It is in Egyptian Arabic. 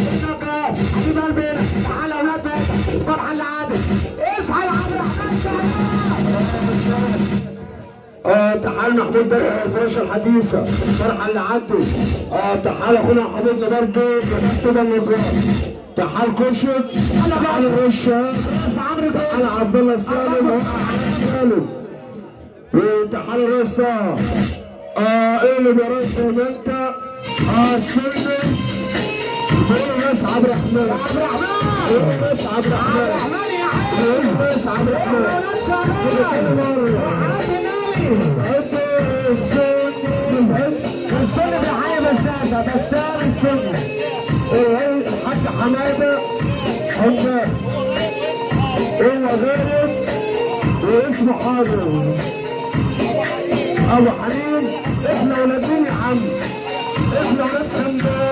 حبيب قلبي تعالى يا ولاد الفرحه اللي عادت اصحى يا عبد الرحمن اه تعال محمود ده الفراشه الحديثه الفرحه اللي عدت اه تعال اخونا حبيبنا برضه كده النظام تعال كشك تعال رشه تعال عبد الله السالم اهو سالم وتعال رصه اه ايه اللي بيرص ما انت اه السلم بيقولوا بس عبد الرحمن عبد الرحمن بيقولوا بس عبد الرحمن بيقولوا بس عبد الرحمن السن بيحيي بساسة بسام السن الحاج حمادة حماد هو غالب واسمه حاضر ابو حليم احنا ولاد مين يا عم احنا ولاد حماد